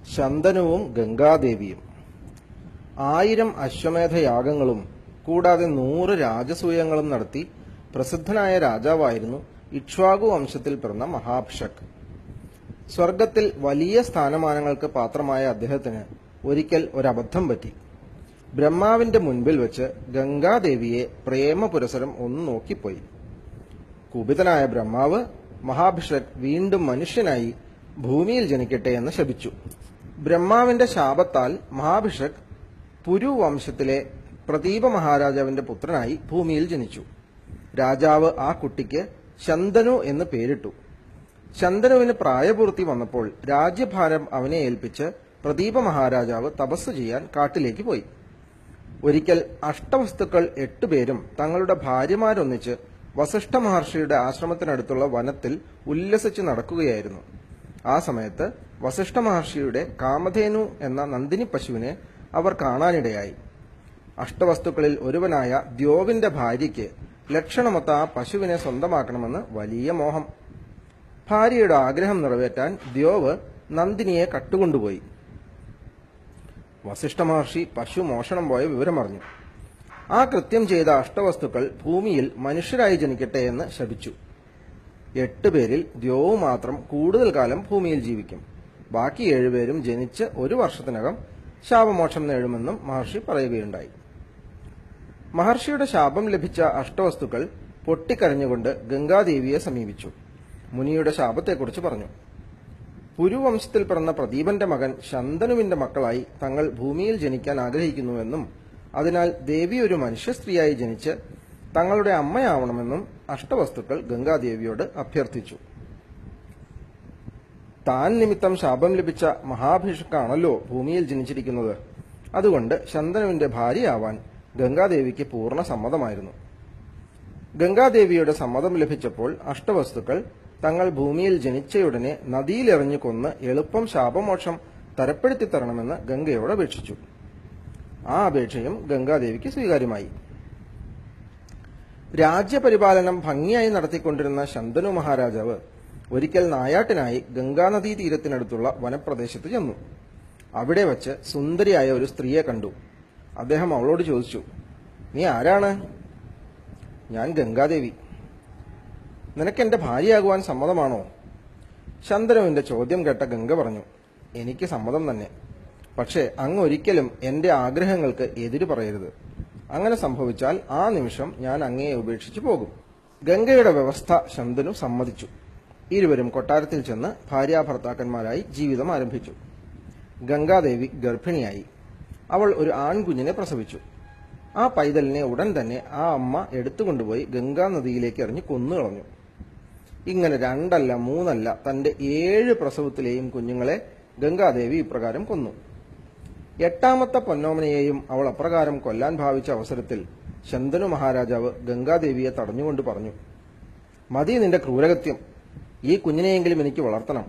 ശന്തനുവും ഗംഗാദേവിയും ആയിരം അശ്വമേധയാഗങ്ങളും കൂടാതെ നൂറ് രാജസൂയങ്ങളും നടത്തി പ്രസിദ്ധനായ രാജാവായിരുന്നു ഇക്ഷ്വാകു വംശത്തിൽ പിറന്ന മഹാഭിഷക് സ്വർഗത്തിൽ വലിയ സ്ഥാനമാനങ്ങൾക്ക് പാത്രമായ അദ്ദേഹത്തിന് ഒരിക്കൽ ഒരബദ്ധം പറ്റി ബ്രഹ്മാവിന്റെ മുൻപിൽ വെച്ച് ഗംഗാദേവിയെ പ്രേമപുരസരം ഒന്ന് നോക്കിപ്പോയി കുപിതനായ ബ്രഹ്മാവ് മഹാഭിഷക് വീണ്ടും മനുഷ്യനായി ഭൂമിയിൽ ജനിക്കട്ടെ എന്ന് ശപിച്ചു ബ്രഹ്മാവിന്റെ ശാപത്താൽ മഹാഭിഷക് പുരു വംശത്തിലെ പ്രദീപ മഹാരാജാവിന്റെ പുത്രനായി ഭൂമിയിൽ ജനിച്ചു രാജാവ് ആ കുട്ടിക്ക് ശന്തനു എന്ന് പേരിട്ടു ശന്തനുവിന് പ്രായപൂർത്തി വന്നപ്പോൾ രാജ്യഭാരം അവനെ ഏൽപ്പിച്ച് പ്രദീപ മഹാരാജാവ് തപസ് ചെയ്യാൻ കാട്ടിലേക്ക് പോയി ഒരിക്കൽ അഷ്ടവസ്തുക്കൾ എട്ടുപേരും തങ്ങളുടെ ഭാര്യമാരൊന്നിച്ച് വസിഷ്ഠ മഹർഷിയുടെ ആശ്രമത്തിനടുത്തുള്ള വനത്തിൽ ഉല്ലസിച്ച് നടക്കുകയായിരുന്നു ആ സമയത്ത് വസിഷ്ഠ മഹർഷിയുടെ കാമധേനു എന്ന നന്ദിനി പശുവിനെ അവർ കാണാനിടയായി അഷ്ടവസ്തുക്കളിൽ ഒരുവനായ ദ്യോവിന്റെ ഭാര്യയ്ക്ക് ലക്ഷണമൊത്ത ആ പശുവിനെ സ്വന്തമാക്കണമെന്ന് വലിയ മോഹം ഭാര്യയുടെ ആഗ്രഹം നിറവേറ്റാൻ ദ്യോവ് നന്ദിനിയെ കട്ടുകൊണ്ടുപോയി വസിഷ്ഠ മഹർഷി പശു മോഷണം പോയ വിവരമറിഞ്ഞു ആ കൃത്യം ചെയ്ത അഷ്ടവസ്തുക്കൾ ഭൂമിയിൽ മനുഷ്യരായി ജനിക്കട്ടെ എന്ന് ശപിച്ചു എട്ടുപേരിൽ ദ്യോവ് മാത്രം കൂടുതൽ കാലം ഭൂമിയിൽ ജീവിക്കും ബാക്കി ഏഴുപേരും ജനിച്ച് ഒരു വർഷത്തിനകം ശാപമോക്ഷം നേടുമെന്നും മഹർഷി പറയുകയുണ്ടായി മഹർഷിയുടെ ശാപം ലഭിച്ച അഷ്ടവസ്തുക്കൾ പൊട്ടിക്കരഞ്ഞുകൊണ്ട് ഗംഗാദേവിയെ സമീപിച്ചു മുനിയുടെ ശാപത്തെക്കുറിച്ച് പറഞ്ഞു പുരുവംശത്തിൽ പിറന്ന പ്രദീപന്റെ മകൻ ശന്തനുവിന്റെ മക്കളായി തങ്ങൾ ഭൂമിയിൽ ജനിക്കാൻ ആഗ്രഹിക്കുന്നുവെന്നും അതിനാൽ ദേവി ഒരു മനുഷ്യ സ്ത്രീയായി ജനിച്ച് തങ്ങളുടെ അമ്മയാവണമെന്നും അഷ്ടവസ്തുക്കൾ ഗംഗാദേവിയോട് അഭ്യർത്ഥിച്ചു താൻ നിമിത്തം ശാപം ലഭിച്ച മഹാഭിഷക്കാണല്ലോ ഭൂമിയിൽ ജനിച്ചിരിക്കുന്നത് അതുകൊണ്ട് ശന്തനുവിന്റെ ഭാര്യയാവാൻ ഗംഗാദേവിക്ക് പൂർണ്ണ സമ്മതമായിരുന്നു ഗംഗാദേവിയുടെ സമ്മതം ലഭിച്ചപ്പോൾ അഷ്ടവസ്തുക്കൾ തങ്ങൾ ഭൂമിയിൽ ജനിച്ചയുടനെ നദിയിലെറിഞ്ഞു കൊന്ന് എളുപ്പം ശാപമോക്ഷം തരപ്പെടുത്തി തരണമെന്ന് ഗംഗയോട് അപേക്ഷിച്ചു ആ അപേക്ഷയും ഗംഗാദേവിക്ക് സ്വീകാര്യമായി രാജ്യപരിപാലനം ഭംഗിയായി നടത്തിക്കൊണ്ടിരുന്ന ശന്തനു മഹാരാജാവ് ഒരിക്കൽ നായാട്ടിനായി ഗംഗാനദീ തീരത്തിനടുത്തുള്ള വനപ്രദേശത്ത് ചെന്നു അവിടെ വച്ച് സുന്ദരിയായ ഒരു സ്ത്രീയെ കണ്ടു അദ്ദേഹം അവളോട് ചോദിച്ചു നീ ആരാണ് ഞാൻ ഗംഗാദേവി നിനക്ക് എന്റെ ഭാര്യയാകുവാൻ സമ്മതമാണോ ശന്തനുവിന്റെ ചോദ്യം കേട്ട ഗംഗ പറഞ്ഞു എനിക്ക് സമ്മതം തന്നെ പക്ഷേ അങ്ങ് ഒരിക്കലും എന്റെ ആഗ്രഹങ്ങൾക്ക് എതിര് പറയരുത് അങ്ങനെ സംഭവിച്ചാൽ ആ നിമിഷം ഞാൻ അങ്ങയെ ഉപേക്ഷിച്ചു പോകും ഗംഗയുടെ വ്യവസ്ഥ ശന്തനു സമ്മതിച്ചു ഇരുവരും കൊട്ടാരത്തിൽ ചെന്ന് ഭാര്യാഭർത്താക്കന്മാരായി ജീവിതം ആരംഭിച്ചു ഗംഗാദേവി ഗർഭിണിയായി അവൾ ഒരു ആൺകുഞ്ഞിനെ പ്രസവിച്ചു ആ പൈതലിനെ ഉടൻ തന്നെ ആ അമ്മ എടുത്തുകൊണ്ടുപോയി ഗംഗാ നദിയിലേക്ക് എറിഞ്ഞ് കൊന്നുകളഞ്ഞു ഇങ്ങനെ രണ്ടല്ല മൂന്നല്ല തന്റെ ഏഴ് പ്രസവത്തിലെയും കുഞ്ഞുങ്ങളെ ഗംഗാദേവി ഇപ്രകാരം കൊന്നു എട്ടാമത്തെ പൊന്നോമനയെയും അവൾ അപ്രകാരം കൊല്ലാൻ ഭാവിച്ച അവസരത്തിൽ ശന്തനു മഹാരാജാവ് ഗംഗാദേവിയെ തടഞ്ഞുകൊണ്ട് പറഞ്ഞു മതി നിന്റെ ക്രൂരകത്യം ഈ കുഞ്ഞിനെയെങ്കിലും എനിക്ക് വളർത്തണം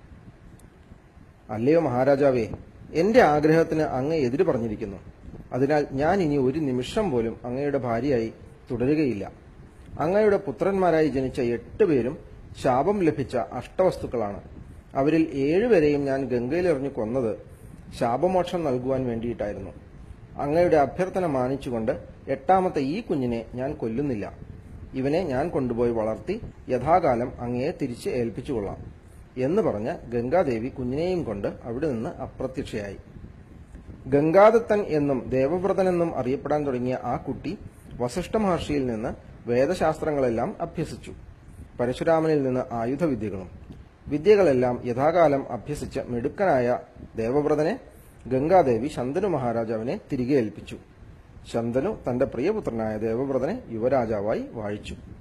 അല്ലയോ മഹാരാജാവേ എന്റെ ആഗ്രഹത്തിന് അങ്ങ് എതിര് പറഞ്ഞിരിക്കുന്നു അതിനാൽ ഞാൻ ഇനി ഒരു നിമിഷം പോലും അങ്ങയുടെ ഭാര്യയായി തുടരുകയില്ല അങ്ങയുടെ പുത്രന്മാരായി ജനിച്ച എട്ട് പേരും ശാപം ലഭിച്ച അഷ്ടവസ്തുക്കളാണ് അവരിൽ ഏഴുപേരെയും ഞാൻ ഗംഗയിലെറിഞ്ഞു കൊന്നത് ശാപമോക്ഷം നൽകുവാൻ വേണ്ടിയിട്ടായിരുന്നു അങ്ങയുടെ അഭ്യർത്ഥന മാനിച്ചുകൊണ്ട് എട്ടാമത്തെ ഈ കുഞ്ഞിനെ ഞാൻ കൊല്ലുന്നില്ല ഇവനെ ഞാൻ കൊണ്ടുപോയി വളർത്തി യഥാകാലം അങ്ങയെ തിരിച്ച് ഏൽപ്പിച്ചുകൊള്ളാം എന്ന് പറഞ്ഞ് ഗംഗാദേവി കുഞ്ഞിനെയും കൊണ്ട് അവിടെ നിന്ന് അപ്രത്യക്ഷയായി ഗംഗാദത്തൻ എന്നും ദേവവ്രതനെന്നും അറിയപ്പെടാൻ തുടങ്ങിയ ആ കുട്ടി വസിഷ്ഠ മഹർഷിയിൽ നിന്ന് വേദശാസ്ത്രങ്ങളെല്ലാം അഭ്യസിച്ചു പരശുരാമനിൽ നിന്ന് ആയുധവിദ്യകളും വിദ്യകളെല്ലാം യഥാകാലം അഭ്യസിച്ച മിടുക്കനായ ദേവവ്രതനെ ഗംഗാദേവി ശന്തനു മഹാരാജാവിനെ തിരികെ ഏൽപ്പിച്ചു ശന്തനു തന്റെ പ്രിയപുത്രനായ ദേവവ്രതനെ യുവരാജാവായി വാഴിച്ചു